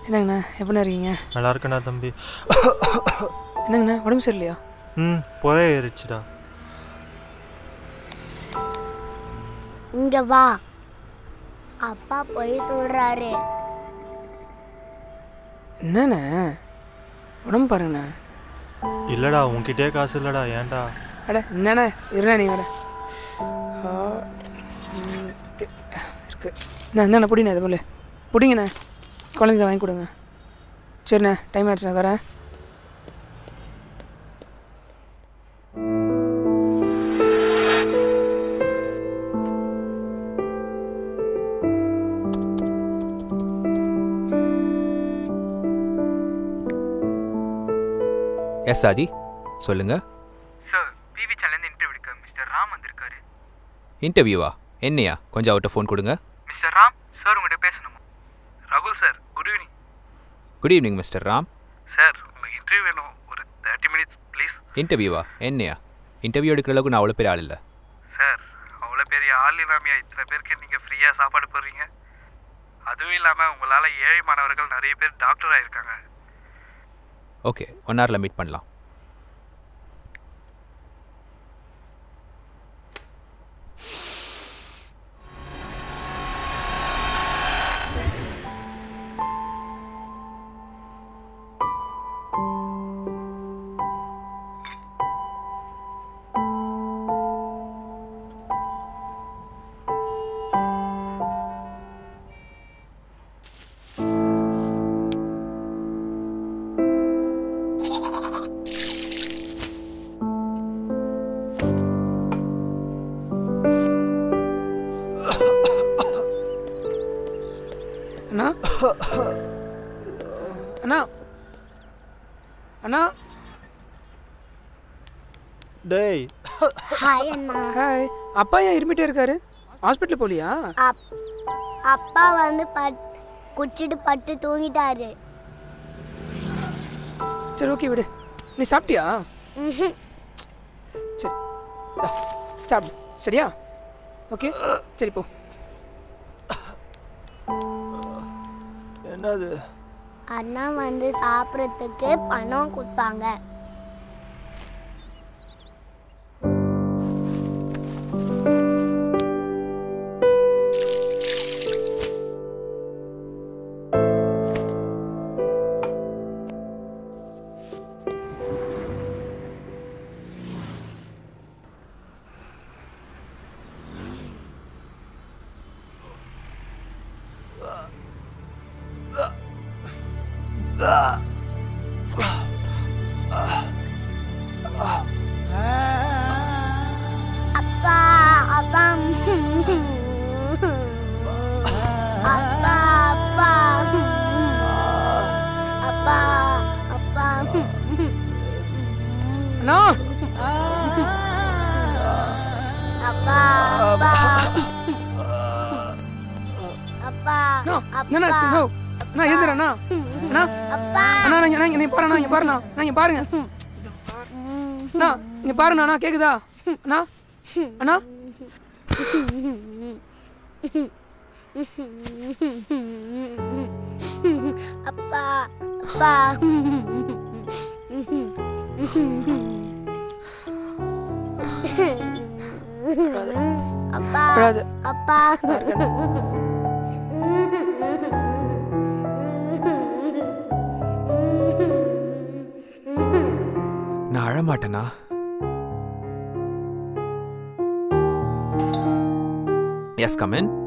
என்னங்கண்ணா எப்படிண்ணா இருக்கீங்க நல்லா இருக்கேண்ணா தம்பி என்னங்கண்ணா உடம்பு சரியில்லையா ம் புறைய ஏறிச்சுடா இங்க வா அப்பா பொய் சொல்றாரு என்னண்ணே உடம்பு பாருங்கண்ணா இல்லைடா உன்கிட்டயே காசு இல்லைடா ஏன்டா அட என்னண்ணே இருண்ணா நீ வர ஆ, ம், தி- இருக்கு நான் இந்தாண்ணா பிடிண்ணே இது போல பிடிங்கண்ணே குழந்தைங்க வாங்கி கொடுங்க சரிண்ணே டைம் ஆயிடுச்சு நான் வரேன் எஸ் ஆதி சொல்லுங்க சார் பிவி சேனல்லேருந்து இன்டர்வியூ எடுக்க மிஸ்டர் ராம் வந்திருக்காரு இன்டர்வியூவா என்னையா கொஞ்சம் அவர்கிட்ட ஃபோன் கொடுங்க மிஸ்டர் ராம் சார் உங்கள்கிட்ட பேசணுமா Rakul sir good evening good evening mister Ram sir உங்களுக்கு இன்டர்வியூ வேணும் ஒரு தேர்ட்டி மினிட்ஸ் ப்ளீஸ் இன்டர்வியூவா என்னையா இன்டர்வியூ எடுக்கிற அளவுக்கு நான் அவ்வளோ பெரிய ஆள் இல்லை சார் அவ்வளோ பெரிய ஆள் இல்லாமையா இத்தனை பேருக்கு நீங்கள் ஃப்ரீயாக சாப்பாடு போடுறீங்க அதுவும் இல்லாமல் உங்களால் ஏழை மாணவர்கள் நிறைய பேர் டாக்டர் ஆயிருக்காங்க ஓகே ஒன் ஹவரில் மீட் பண்ணலாம் அண்ணா அண்ணா அண்ணா டேய் ஹாய் அண்ணா ஹாய் அப்பா ஏன் இருமிட்டே இருக்காரு ஹாஸ்பிட்டல் போலியா அப் அப்பா வந்து பட் குச்சிட்டு பட்டு தூங்கிட்டாரு சரி ஓகே விடு நீ சாப்பிட்டியா ம்ஹும். சரி இந்தா, சாப்பிடு சரியா ஓகே சரி போ என்னது அண்ணா வந்து சாப்பிட்றதுக்கு பணம் கொடுத்தாங்க அப்பா அப்பா அப்பா அப்பா அப்பா அப்பா அண்ணா அப்பா அப்பா அப்பா அண்ணா என்ன ஆச்சு நோ அண்ணா எழுந்துரு அண்ணா அண்ணா அப்பா அண்ணா நான் இங்க- இங்க பாருண்ணா இங்க பாருண்ணா நான் இங்க பாருங்க அண்ணா இங்க பாருண்ணா அண்ணா கேக்குதா அண்ணா அண்ணா அப்பா அப்பா அப்பா அழாத அப்பா நான் அழமாட்டேனா எஸ் கமன்